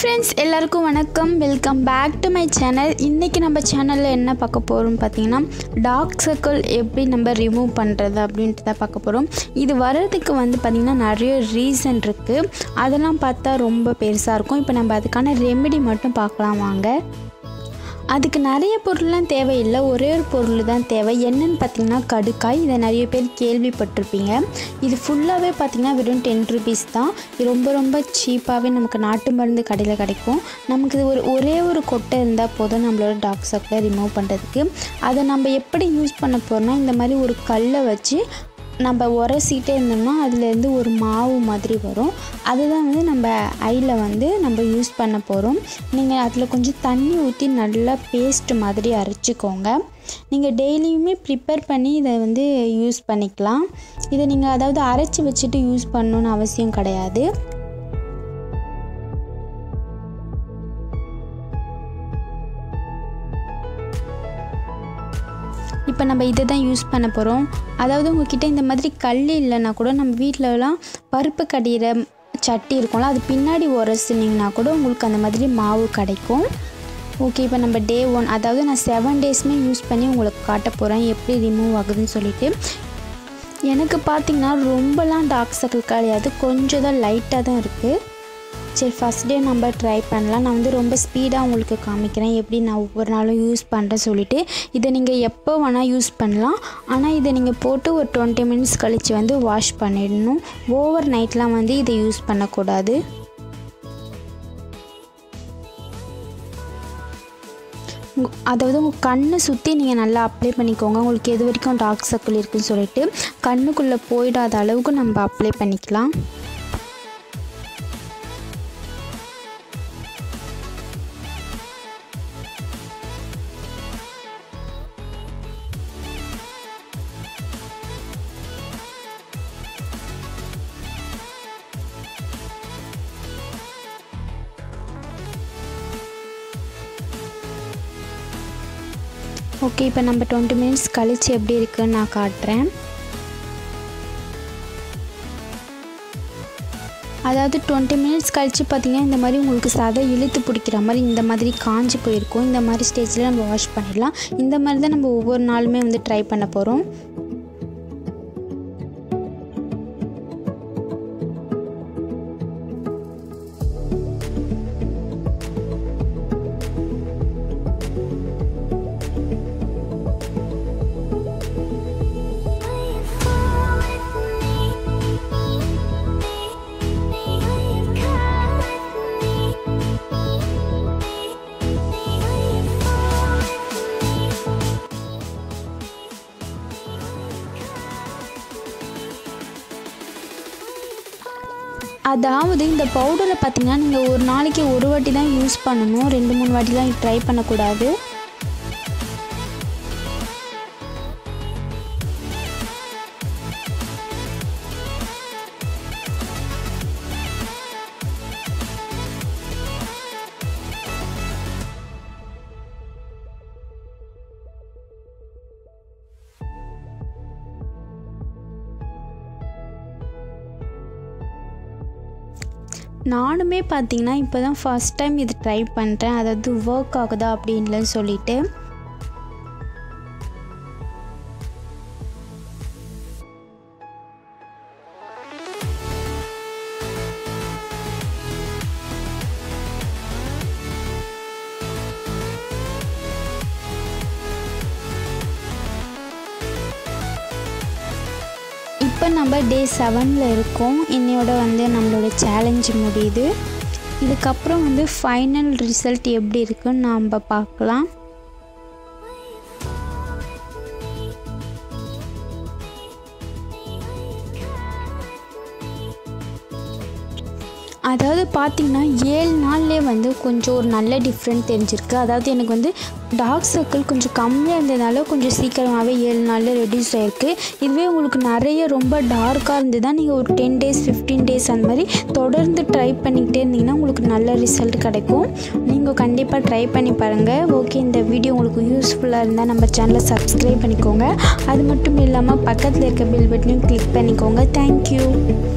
friends எல்லாருக்கும் வணக்கம் welcome back to my channel இன்றைக்கி நம்ம சேனலில் என்ன பார்க்க போகிறோம் பார்த்தீங்கன்னா டார்க் சர்க்கிள் எப்படி நம்ம ரிமூவ் பண்ணுறது அப்படின்ட்டு தான் பார்க்க போகிறோம் இது வர்றதுக்கு வந்து பார்த்திங்கன்னா நிறைய ரீசன் இருக்குது அதெல்லாம் பார்த்தா ரொம்ப பெருசாக இருக்கும் இப்போ நம்ம அதுக்கான ரெமெடி மட்டும் பார்க்கலாம் வாங்க அதுக்கு நிறைய பொருள்லாம் தேவையில்லை ஒரே ஒரு பொருள் தான் தேவை என்னன்னு பார்த்தீங்கன்னா கடுக்காய் இதை நிறைய பேர் கேள்விப்பட்டிருப்பீங்க இது ஃபுல்லாகவே பார்த்தீங்கன்னா வெறும் டென் ருபீஸ் தான் இது ரொம்ப ரொம்ப சீப்பாகவே நமக்கு நாட்டு மருந்து கடையில் கிடைக்கும் நமக்கு இது ஒரு ஒரே ஒரு கொட்டை இருந்தால் போதும் நம்மளோட டாக் சர்க்கிளை ரிமூவ் பண்ணுறதுக்கு அதை நம்ம எப்படி யூஸ் பண்ண போகிறோம்னா இந்த மாதிரி ஒரு கல்லை வச்சு நம்ம உரசிட்டே இருந்தோம்னா அதுலேருந்து ஒரு மாவு மாதிரி வரும் அதுதான் வந்து நம்ம ஐயில் வந்து நம்ம யூஸ் பண்ண போகிறோம் நீங்கள் அதில் கொஞ்சம் தண்ணி ஊற்றி நல்லா பேஸ்ட் மாதிரி அரைச்சிக்கோங்க நீங்கள் டெய்லியுமே ப்ரிப்பேர் பண்ணி இதை வந்து யூஸ் பண்ணிக்கலாம் இதை நீங்கள் அதாவது அரைச்சி வச்சுட்டு யூஸ் பண்ணணுன்னு அவசியம் கிடையாது இப்போ நம்ம இதை தான் யூஸ் பண்ண போகிறோம் அதாவது உங்ககிட்ட இந்த மாதிரி கல் இல்லைன்னா கூட நம்ம வீட்டிலலாம் பருப்பு கடிகிற சட்டி இருக்கும்ல அது பின்னாடி உரசுனிங்கன்னா கூட உங்களுக்கு அந்த மாதிரி மாவு கிடைக்கும் ஓகே இப்போ நம்ம டே ஒன் அதாவது நான் செவன் டேஸ்மே யூஸ் பண்ணி உங்களுக்கு காட்ட போகிறேன் எப்படி ரிமூவ் ஆகுதுன்னு சொல்லிட்டு எனக்கு பார்த்திங்கன்னா ரொம்பலாம் டார்க் சர்க்கிள் கிடையாது கொஞ்சம் தான் லைட்டாக தான் இருக்குது சரி ஃபஸ்ட் டே நம்ம ட்ரை பண்ணலாம் நான் வந்து ரொம்ப ஸ்பீடாக உங்களுக்கு காமிக்கிறேன் எப்படி நான் ஒவ்வொரு நாளும் யூஸ் பண்ணுறேன் சொல்லிவிட்டு இதை நீங்கள் எப்போ வேணால் யூஸ் பண்ணலாம் ஆனால் இதை நீங்கள் போட்டு ஒரு டுவெண்ட்டி மினிட்ஸ் கழித்து வந்து வாஷ் பண்ணிடணும் ஓவர் நைட்லாம் வந்து இதை யூஸ் பண்ணக்கூடாது உங்க- அதாவது உங்கள் கண்ணை சுற்றி நீங்கள் நல்லா அப்ளை பண்ணிக்கோங்க உங்களுக்கு எது வரைக்கும் டார்க் சர்க்கிள் இருக்குன்னு சொல்லிட்டு கண்ணுக்குள்ளே போயிடாத அளவுக்கு நம்ம அப்ளை பண்ணிக்கலாம் ஓகே இப்போ நம்ம டுவெண்ட்டி மினிட்ஸ் கழித்து எப்படி இருக்குன்னு நான் காட்டுறேன் அதாவது டுவெண்ட்டி மினிட்ஸ் கழித்து பார்த்தீங்கன்னா இந்த மாதிரி உங்களுக்கு சதை இழுத்து பிடிக்கிற மாதிரி இந்த மாதிரி காஞ்சி போயிருக்கும் இந்த மாதிரி ஸ்டேஜில் நம்ம வாஷ் பண்ணிடலாம் இந்த மாதிரி தான் நம்ம ஒவ்வொரு நாளுமே வந்து ட்ரை பண்ண போகிறோம் அதாவது இந்த பவுடரை பார்த்தீங்கன்னா நீங்கள் ஒரு நாளைக்கு ஒரு வாட்டி தான் யூஸ் பண்ணணும் ரெண்டு மூணு வாட்டிலாம் ட்ரை பண்ணக்கூடாது நானுமே பார்த்தீங்கன்னா இப்போ தான் ஃபஸ்ட் டைம் இது ட்ரை பண்ணுறேன் அதாவது ஒர்க் ஆகுதா அப்படின்லன்னு சொல்லிட்டு இப்போ நம்ம டே செவனில் இருக்கோம் இன்னையோட வந்து நம்மளோட சேலஞ்ச் முடியுது இதுக்கப்புறம் வந்து ஃபைனல் ரிசல்ட் எப்படி இருக்குன்னு நாம் பார்க்கலாம் அதாவது பார்த்திங்கன்னா ஏழு நாள்லேயே வந்து கொஞ்சம் ஒரு நல்ல டிஃப்ரெண்ட் தெரிஞ்சிருக்கு அதாவது எனக்கு வந்து டார்க் சர்க்கிள் கொஞ்சம் கம்மியாக இருந்ததுனால கொஞ்சம் சீக்கிரமாகவே ஏழு நாளில் ரெடியூஸ் ஆகிருக்கு இதுவே உங்களுக்கு நிறைய ரொம்ப டார்க்காக இருந்ததுன்னா நீங்கள் ஒரு டென் டேஸ் ஃபிஃப்டீன் டேஸ் அந்த மாதிரி தொடர்ந்து ட்ரை பண்ணிக்கிட்டே இருந்தீங்கன்னா உங்களுக்கு நல்ல ரிசல்ட் கிடைக்கும் நீங்கள் கண்டிப்பாக ட்ரை பண்ணி பாருங்கள் ஓகே இந்த வீடியோ உங்களுக்கு யூஸ்ஃபுல்லாக இருந்தால் நம்ம சேனலை சப்ஸ்கிரைப் பண்ணிக்கோங்க அது மட்டும் இல்லாமல் பக்கத்தில் இருக்க பில் பட்டனையும் கிளிக் பண்ணிக்கோங்க தேங்க்யூ